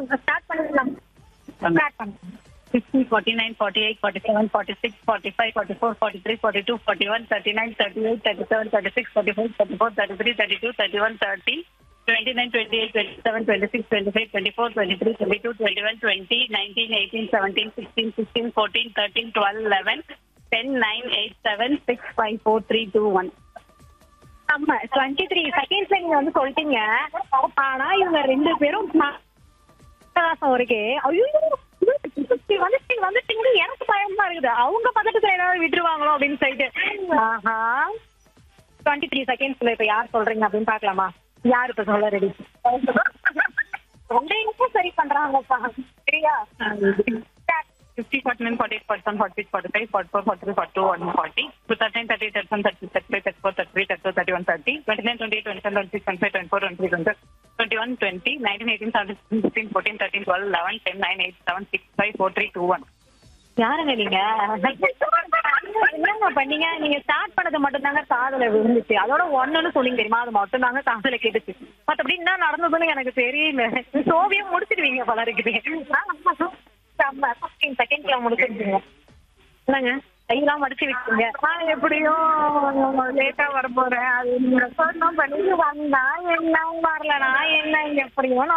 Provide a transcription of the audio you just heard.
Start பண்ணிடலாம் start பண்ணுங்க 50, 49, 48, 47, 46, 45, 44, 43, 42, 41, 39, 38, 37, 36, 45, 34, 33, 32, 31, 30, 29, 28, 27, 26, 25, 24, 23, 22, 21, 20, 19, 18, 17, 16, 16, 14, 13, 12, 11, 10, 9, 8, 7, 6, 5, 4, 3, 2, 1. ஆமா டுவெண்ட்டி த்ரீ செகண்ட்ஸ்ல நீங்க வந்து சொல்லிட்டீங்க ஆனா இவங்க ரெண்டு பேரும் அட்டகாசம் இருக்கு ஐயோ வந்துட்டு வந்துட்டீங்க எனக்கு பயமா இருக்குது அவங்க பதட்டத்துல ஏதாவது விட்டுருவாங்களோ அப்படின்னு சொல்லிட்டு ஆஹா டுவெண்ட்டி த்ரீ செகண்ட்ஸ்ல இப்ப யார் சொல்றீங்க அப்படின்னு பாக்கலாமா யார் இப்ப சொல்ல ரெடி ரெண்டையும் சரி பண்றாங்கப்பா சரியா 50, 49, 48, 47, 46, 45, 44, 43, 42, 140, 39, 30, 31, 30, 35, 34, 33, 32, 31, 30, 29, 28, 27, 26, 25, 24, 23, 21, 20, 19, 18, 17, 16, 14, 13, 12, 11, 10, 9, 8, 7, 6, 5, 4, 3, 2, 1. யாருங்க நீங்க என்னங்க பண்ணீங்க நீங்க ஸ்டார்ட் பண்ணது மட்டும் தாங்க காதுல விழுந்துச்சு அதோட ஒண்ணுன்னு சொன்னீங்க தெரியுமா அது மட்டும் தாங்க காதுல கேட்டுச்சு மத்தபடி என்ன நடந்ததுன்னு எனக்கு தெரியல சோவியம் முடிச்சிடுவீங்க போல இருக்குது செம்ம ஃபிஃப்டீன் செகண்ட்ல முடிச்சிருக்கீங்க என்னங்க கையெல்லாம் மடிச்சு விட்டீங்க நான் எப்படியும் லேட்டா வர போறேன் அது நீங்க சொன்ன பண்ணி வந்தா என்ன வரலனா என்ன எப்படியும்